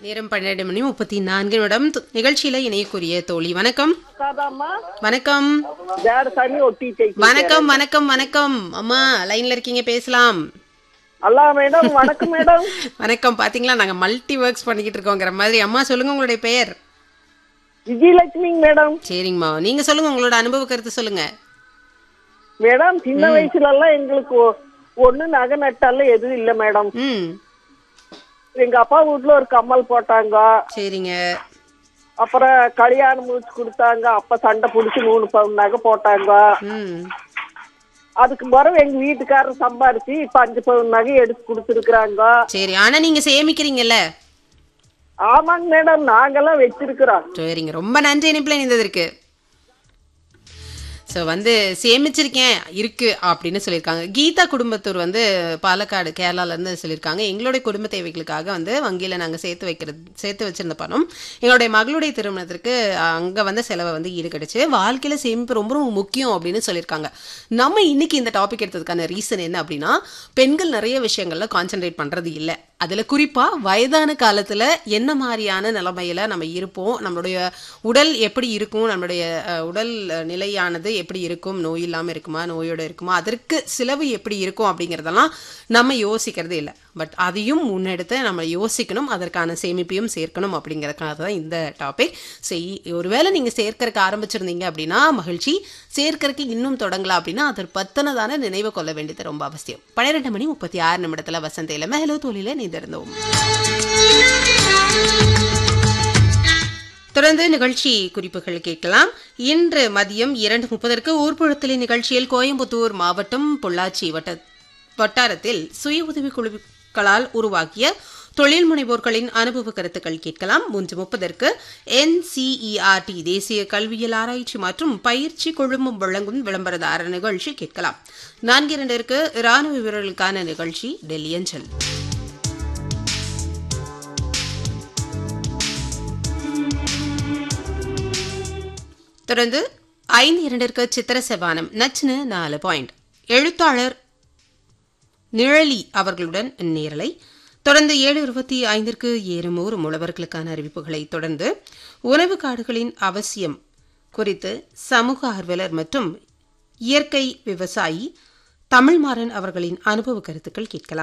நேரம் பன்னிரண்டு மணி முப்பத்தி நான்கு நிமிடம் து- நிகழ்ச்சியில இணையக்கூடிய தோழி வணக்கம் காதாம்மா வணக்கம் வேற தண்ணி ஒட்டி தைக்க வணக்கம் வணக்கம் வணக்கம் அம்மா லைன்ல இருக்கீங்க பேசலாம் அல்லா மேடம் வணக்கம் மேடம் வணக்கம் பாத்தீங்களா நாங்க மல்டி ஒர்க்ஸ் பண்ணிக்கிட்டு இருக்கோங்கிற மாதிரி அம்மா சொல்லுங்க உங்களுடைய பெயர் விஜயலட்சுமி மேடம் சரிங்கம்மா நீங்க சொல்லுங்க உங்களோட அனுபவ கருத்து சொல்லுங்க மேடம் சின்ன வயசுல எல்லாம் எங்களுக்கு ஒ- ஒண்ணு நகை நட்டால எதுவும் இல்ல மேடம் ம் எங்க அப்பா வீட்ல ஒரு கம்மல் போட்டாங்க சரிங்க அப்புறம் கல்யாணம் முடிச்சு கொடுத்தாங்க அப்ப சண்டை புடிச்சு மூணு பவுன் நகை போட்டாங்க ம் அதுக்கு பிறகு எங்க வீட்டுக்காரர் சம்பாரிச்சு இப்ப அஞ்சு பவுன் நகை எடுத்து கொடுத்துருக்குறாங்க சரி ஆனா நீங்க சேமிக்கிறீங்கல்ல ஆமாங்க மேடம் நாங்கெல்லாம் வச்சிருக்கிறோம் சரிங்க ரொம்ப நன்றி இணைப்பில் இணைந்ததற்கு ஸோ வந்து சேமிச்சிருக்கேன் இருக்கு அப்படின்னு சொல்லியிருக்காங்க கீதா குடும்பத்தூர் வந்து பாலக்காடு கேரளால இருந்து சொல்லியிருக்காங்க எங்களுடைய குடும்ப தேவைகளுக்காக வந்து வங்கியில் நாங்கள் சேர்த்து வைக்கிறது சேர்த்து வச்சிருந்த பணம் எங்களுடைய மகளுடைய திருமணத்திற்கு அங்கே வந்து செலவை வந்து ஈடுகடிச்சு வாழ்க்கையில் சேமிப்பு ரொம்ப ரொம்ப முக்கியம் அப்படின்னு சொல்லியிருக்காங்க நம்ம இன்னைக்கு இந்த டாபிக் எடுத்ததுக்கான ரீசன் என்ன அப்படின்னா பெண்கள் நிறைய விஷயங்கள்ல கான்சென்ட்ரேட் பண்றது இல்லை அதில் குறிப்பாக வயதான காலத்தில் என்ன மாதிரியான நிலைமையில நம்ம இருப்போம் நம்மளுடைய உடல் எப்படி இருக்கும் நம்மளுடைய அஹ், உடல் அஹ், நிலையானது எப்படி இருக்கும் நோய் இல்லாமல் இருக்குமா நோயோட இருக்குமா அதற்கு செலவு எப்படி இருக்கும் அப்படிங்கிறதெல்லாம் நம்ம யோசிக்கிறது இல்லை பட் அதையும் முன்னெடுத்து நம்ம யோசிக்கணும் அதற்கான சேமிப்பையும் சேர்க்கணும் அப்படிங்கிறதுக்காக தான் இந்த டாபிக் செய் ஒருவேளை நீங்கள் சேர்க்கறக்கு ஆரம்பிச்சிருந்தீங்க அப்படின்னா மகிழ்ச்சி சேர்க்கறக்கு இன்னும் தொடங்கலாம் அப்படின்னா அதை பத்தனதான நினைவு கொள்ள வேண்டியது ரொம்ப அவசியம் பன்னிரெண்டு மணி முப்பத்தி ஆறு நிமிடத்துல வசந்தையில மேலோ தொழில நீந்திருந்தோம் தொடர்ந்து நிகழ்ச்சி குறிப்புகள் கேட்கலாம் இன்று மதியம் இரண்டு முப்பதற்கு ஊர்ப்புழத்தலி நிகழ்ச்சியில் கோயம்புத்தூர் மாவட்டம் பொள்ளாச்சி வட்ட வட்டாரத்தில் சுய உதவிக் குழுக்களால் உருவாக்கிய தொழில் முனைவோர்களின் அனுபவ கருத்துக்கள் கேட்கலாம் மூன்று முப்பதற்கு என்சிஇஆர்டி தேசிய கல்வியல் ஆராய்ச்சி மற்றும் பயிற்சி குழுமம் வழங்கும் விளம்பரதார நிகழ்ச்சி கேட்கலாம் நான்கு இரண்டிற்கு ராணுவ வீரர்களுக்கான நிகழ்ச்சி டெல்லி அஞ்சல் தொடர்ந்து ஐந்து இரண்டிற்கு சித்திர செவானம் நச்சுன்னு நாலு பாயிண்ட் எழுத்தாளர் நிழலி அவர்களுடன் நேரலை தொடர்ந்து ஏழு இருபத்தி ஐந்திற்கு ஏறுமூறு உழவர்களுக்கான அறிவிப்புகளை தொடர்ந்து உணவு காடுகளின் அவசியம் குறித்து சமூக ஆர்வலர் மற்றும் இயற்கை விவசாயி தமிழ்மாறன் அவர்களின் அனுபவ கருத்துக்கள் கேட்கலாம்